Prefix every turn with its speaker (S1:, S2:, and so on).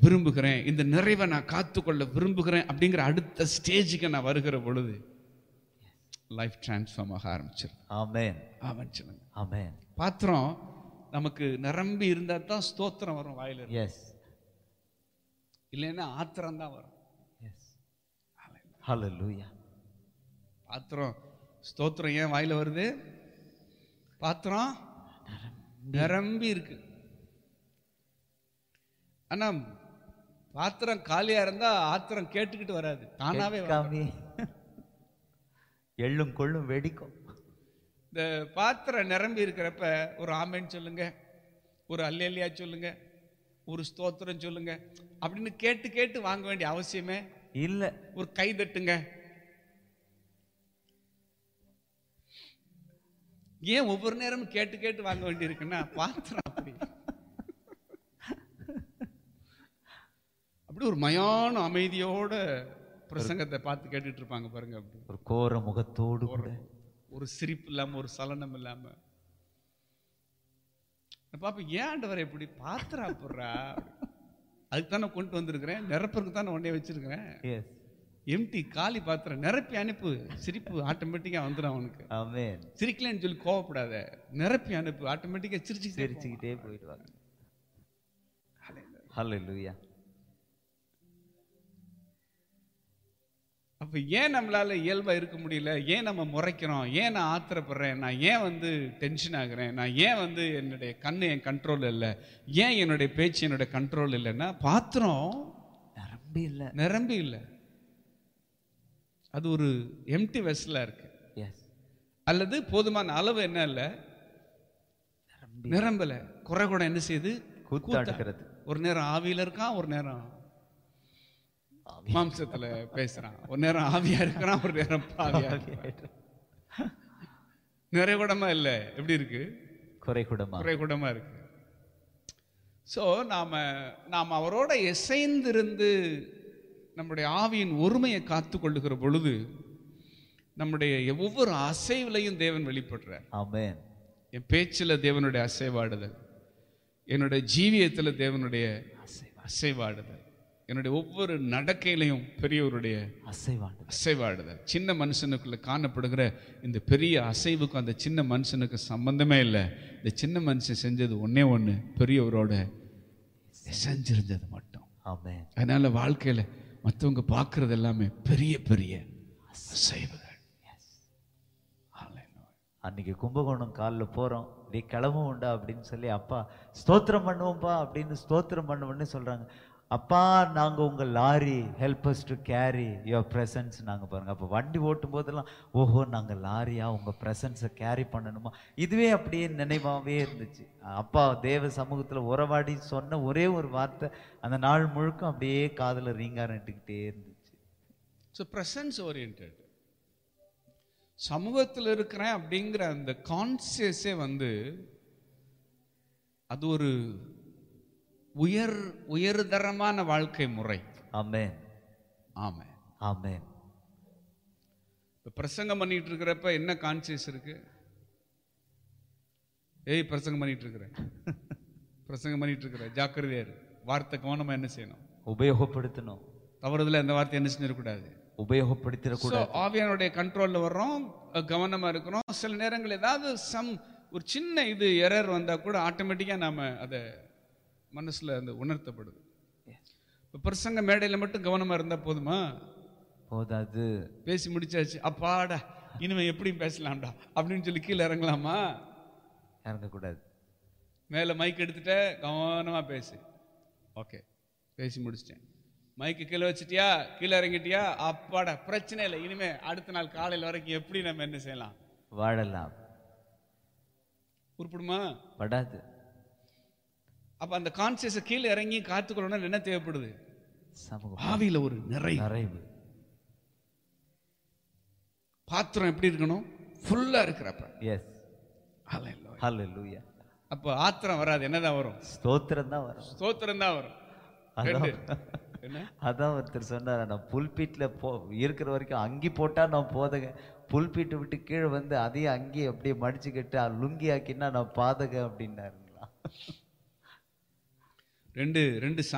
S1: விரும்புகிறேன் இந்த நிறைவை நான் காத்துக்கொள்ள விரும்புகிறேன் அப்படிங்கிற அடுத்த ஸ்டேஜுக்கு நான் வருகிற பொழுது லைஃப் டிரான்ஸ்ஃபார்ம் ஆக ஆரம்பிச்சிடும்
S2: ஆமென்
S1: ஆரம்பிச்சிடுங்க
S2: ஆமென்
S1: பாத்திரம் நமக்கு நிரம்பி இருந்தால் தான் ஸ்தோத்திரம் வரும் வாயில இருந்து.
S2: எஸ்
S1: இல்லைன்னா ஆத்திரம் தான் வரும்
S2: எஸ் ஹalleluya
S1: பாத்திரம் ஸ்தோத்திரம் ஏன் வாயில வருது பாத்திரம் நிரம்பி இருக்கு ஆனா பாத்திரம் காலியா இருந்தா ஆத்திரம் கேட்டுக்கிட்டு வராது தானாவே வரும்.
S2: காமி எள்ளும் கொள்ளும் வெடிக்கும்
S1: இந்த பாத்திரம் நிரம்பி இருக்கிறப்ப ஒரு ஆமேன்னு சொல்லுங்க ஒரு அல்லேலியா சொல்லுங்க ஒரு ஸ்தோத்திரம் சொல்லுங்க அப்படின்னு கேட்டு கேட்டு வாங்க வேண்டிய அவசியமே
S2: இல்ல
S1: ஒரு கை தட்டுங்க ஏன் ஒவ்வொரு நேரமும் கேட்டு கேட்டு வாங்க வேண்டியிருக்குன்னா பாத்திரம் அப்படி அப்படி ஒரு மயான அமைதியோட பிரசங்கத்தை பார்த்து கேட்டுட்டு இருப்பாங்க பாருங்க அப்படி
S2: ஒரு கோர முகத்தோடு கூட
S1: ஒரு சிரிப்பு இல்லாம ஒரு சலனம் இல்லாம நான் பாப்பேன் ஏன் ஆண்டவரை இப்படி பாத்திரா போடுறா அதுக்கு தானே கொண்டு வந்திருக்கிறேன் நிரப்புறதுக்கு தானே உடனே வச்சிருக்கிறேன்
S2: எஸ்
S1: எம்டி காலி பாத்திரம் நிரப்பி அனுப்பு சிரிப்பு ஆட்டோமேட்டிக்கா வந்துடும் அவனுக்கு
S2: ஆமென்
S1: சிரிக்கலன்னு சொல்லி கோவப்படாத நிரப்பி அனுப்பு ஆட்டோமேட்டிக்கா சிரிச்சு
S2: சிரிச்சுக்கிட்டே போயிடுவாங்க ஹalleluya
S1: அப்ப ஏன் நம்மளால இயல்பா இருக்க முடியல ஏன் நம்ம முறைக்கிறோம் ஏன் நான் ஆத்திரப்படுறேன் நான் ஏன் வந்து டென்ஷன் ஆகுறேன் நான் ஏன் வந்து என்னுடைய கண்ணு என் கண்ட்ரோல் இல்லை ஏன் என்னுடைய பேச்சு என்னுடைய கண்ட்ரோல் இல்லைன்னா பாத்திரம்
S2: நரம்பி இல்ல
S1: நிரம்பி இல்லை அது ஒரு எம்டி வெஸ்ல இருக்கு
S2: எஸ்
S1: அல்லது போதுமான அளவு என்ன இல்லை
S2: நரம்பி
S1: நிரம்பல குறை கூட என்ன செய்யுது
S2: கூத்தாடுகிறது
S1: ஒரு நேரம் ஆவியில இருக்கான் ஒரு நேரம் மாம்சத்துல பேசுறான் ஒரு நேரம் ஆவியா இருக்கிறான் ஒரு நேரம் பாவியா இருக்கிறான். நிறைகுடமா இல்ல எப்படி இருக்கு
S2: குறை கூடமா
S1: குறைகுடமா இருக்கு சோ நாம நாம் அவரோட இசைந்திருந்து நம்முடைய ஆவியின் ஒருமையை காத்து கொள்ளுகிற பொழுது நம்முடைய ஒவ்வொரு அசைவிலையும் தேவன் வெளிப்படுறார்
S2: ஆமென்
S1: என் பேச்சில் தேவனுடைய அசைவாடுதல் என்னுடைய ஜீவியத்துல தேவனுடைய அசைவாடுதல் என்னுடைய ஒவ்வொரு நடக்கையிலையும் பெரியவருடைய
S2: அசைவாண்டு
S1: அசைவாடுதல் சின்ன மனுஷனுக்குள்ள காணப்படுகிற இந்த பெரிய அசைவுக்கும் அந்த சின்ன மனுஷனுக்கு சம்பந்தமே இல்லை இந்த சின்ன மனுஷன் செஞ்சது ஒண்ணே ஒண்ணு பெரியவரோட செஞ்சிருந்தது மட்டும்
S2: ஆமென்
S1: அதனால வாழ்க்கையில மற்றவங்க பார்க்கறது எல்லாமே பெரிய பெரிய அசைவுகள் Hallelujah.
S2: அன்னைக்கு கும்பகோணம் காலில் போகிறோம் நீ கிளம்ப உண்டா அப்படின்னு சொல்லி அப்பா ஸ்தோத்திரம் பண்ணுவோம்ப்பா அப்படின்னு ஸ்தோத்திரம் பண்ணுவோம்னு சொல்கிறாங்க அப்பா நாங்கள் உங்கள் lorry helps to carry your presence நாங்கள் பாருங்கள் அப்போ வண்டி ஓட்டும் போதெல்லாம் ஓஹோ நாங்கள் லாரியா உங்கள் ப்ரெசன்ஸை கேரி பண்ணணுமா இதுவே அப்படியே நினைவாகவே இருந்துச்சு அப்பா தேவ சமூகத்தில் உறவாடி சொன்ன ஒரே ஒரு வார்த்தை அந்த நாள் முழுக்க அப்படியே காதில் ரீங்காரட்டுக்கிட்டே இருந்துச்சு
S1: ஸோ ப்ரெசன்ஸ் ஓரியன்ட் சமூகத்தில் இருக்கிறேன் அப்படிங்கிற அந்த கான்சியஸே வந்து அது ஒரு உயர் உயர்தரமான வாழ்க்கை முறை
S2: ஆமென்
S1: ஆமாம்
S2: ஆமென்
S1: இப்போ பிரசங்கம் பண்ணிட்டு இருக்கிறப்ப என்ன கான்சியஸ் இருக்கு ஏய் பிரசங்கம் பண்ணிட்டு இருக்கிறேன் பிரசங்கம் பண்ணிட்டு இருக்கிற ஜாக்கிரதையா இரு வார்த்தை கவனமா என்ன செய்யணும்
S2: உபயோகப்படுத்தணும்
S1: தவறுதல அந்த வார்த்தை என்ன செஞ்சிடக்கூடாது
S2: உபயோகப்படுத்திடக்கூடாது
S1: ஸோ ஆவியானுடைய கண்ட்ரோல்ல வர்றோம் அஹ் கவனமா இருக்கிறோம் சில நேரங்கள் ஏதாவது சம் ஒரு சின்ன இது எரர் வந்தா கூட ஆட்டோமேட்டிக்கா நாம அதை மனசுல அந்த உணர்த்தப்படுது இப்போ பிரசங்க மேடையில மட்டும் கவனமா இருந்தா போதுமா
S2: போதாது
S1: பேசி முடிச்சாச்சு அப்பாடா இனிமே எப்படி பேசலாம்டா அப்படின்னு சொல்லி கீழே இறங்கலாமா
S2: இறங்கக்கூடாது
S1: மேலே மைக் எடுத்துட்ட கவனமா பேசு ஓகே பேசி முடிச்சிட்டேன் மைக்கு கீழே வச்சிட்டியா கீழே இறங்கிட்டியா அப்பாடா பிரச்சனை இல்லை இனிமே அடுத்த நாள் காலையில் வரைக்கும் எப்படி நம்ம என்ன செய்யலாம்
S2: வாழலாம்
S1: உருப்படுமா
S2: படாது
S1: அப்ப அந்த கான்சியஸை கீழே இறங்கி காத்துக்கொள்ளணும் என்ன தேவைப்படுது
S2: சமூகம்
S1: ஆவியில ஒரு நிறை
S2: நிறைவு
S1: பாத்திரம் எப்படி இருக்கணும் ஃபுல்லா இருக்கிறப்ப
S2: எஸ்
S1: Hallelujah.
S2: ஹalleluya
S1: அப்போ ஆத்திரம் வராது என்னதான் வரும்
S2: ஸ்தோத்திரம் தான் வரும்
S1: ஸ்தோத்திரம் தான் வரும்
S2: அதான்
S1: ரெண்டு. என்ன
S2: அதான் ஒருத்தர் சொன்னார் நான் புல்பீட்ல போ இருக்கிற வரைக்கும் அங்கி போட்டா நான் போதக புல்பீட்டை விட்டு கீழே வந்து அதையும் அங்கேயே அப்படியே மடிச்சுக்கிட்டு லுங்கி ஆக்கினா நான் பாதக அப்படின்னாருங்களா
S1: ரெண்டு ரெண்டு